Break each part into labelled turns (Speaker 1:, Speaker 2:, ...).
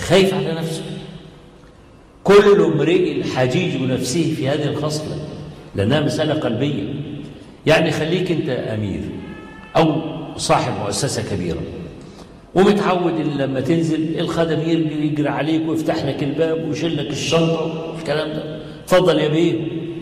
Speaker 1: خايف على نفسه كل امرئ حجيج نفسه في هذه الخصلة لأنها مسألة قلبية يعني خليك أنت أمير أو صاحب مؤسسة كبيرة ومتعود إن لما تنزل الخدم يجري يجري عليك ويفتح لك الباب ويشيل لك الشنطة والكلام ده اتفضل يا بيه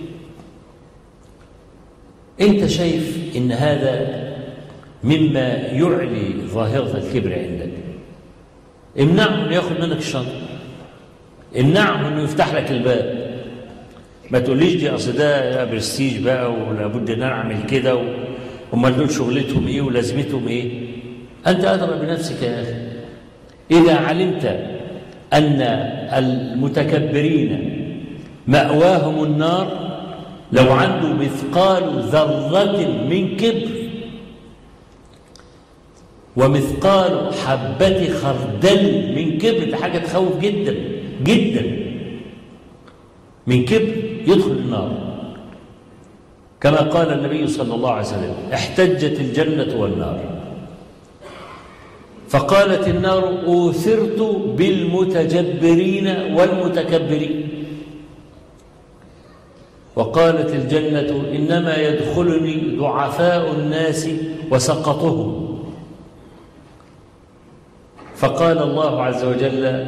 Speaker 1: أنت شايف إن هذا مما يعلي ظاهرة الكبر عندك امنعه انه ياخد منك الشنطه امنعه انه يفتح لك الباب ما تقوليش دي اصل ده برستيج بقى ولابد ان انا اعمل كده امال دول شغلتهم ايه ولازمتهم ايه انت ادرى بنفسك يا اخي اذا علمت ان المتكبرين ماواهم النار لو عنده مثقال ذره من كبر ومثقال حبة خردل من كبر ده حاجة تخوف جدا جدا من كبر يدخل النار كما قال النبي صلى الله عليه وسلم احتجت الجنة والنار فقالت النار أوثرت بالمتجبرين والمتكبرين وقالت الجنة إنما يدخلني ضعفاء الناس وسقطهم فقال الله عز وجل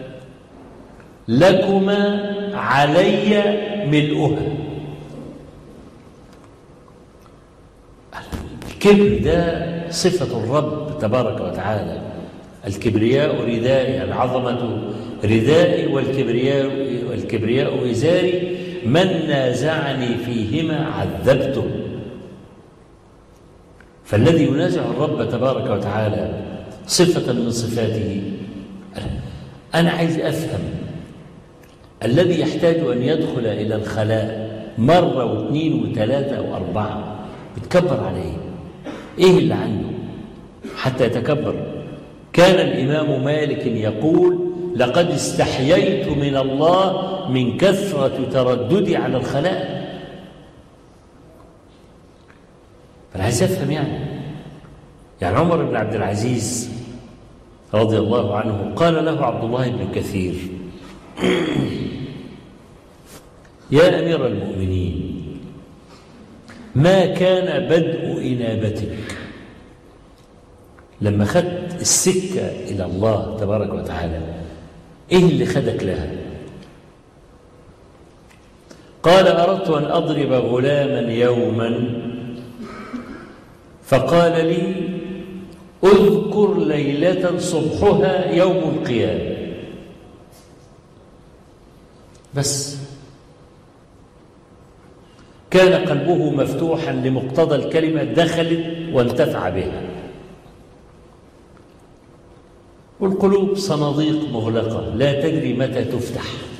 Speaker 1: لكما علي ملؤها الكبر ده صفة الرب تبارك وتعالى الكبرياء ردائي العظمة ردائي والكبرياء والكبرياء إزاري من نازعني فيهما عذبته فالذي ينازع الرب تبارك وتعالى صفة من صفاته أنا عايز أفهم الذي يحتاج أن يدخل إلى الخلاء مرة واثنين وثلاثة وأربعة بتكبر عليه إيه اللي عنده حتى يتكبر كان الإمام مالك يقول لقد استحييت من الله من كثرة ترددي على الخلاء فأنا عايز أفهم يعني يعني عمر بن عبد العزيز رضي الله عنه قال له عبد الله بن كثير يا أمير المؤمنين ما كان بدء إنابتك لما خدت السكة إلى الله تبارك وتعالى إيه اللي خدك لها قال أردت أن أضرب غلاما يوما فقال لي اذكر ليلة صبحها يوم القيامة بس كان قلبه مفتوحا لمقتضى الكلمة دخلت وانتفع بها والقلوب صناديق مغلقة لا تدري متى تفتح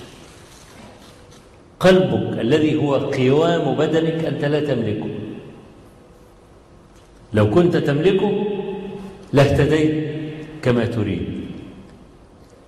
Speaker 1: قلبك الذي هو قوام بدنك أنت لا تملكه لو كنت تملكه لاهتديت كما تريد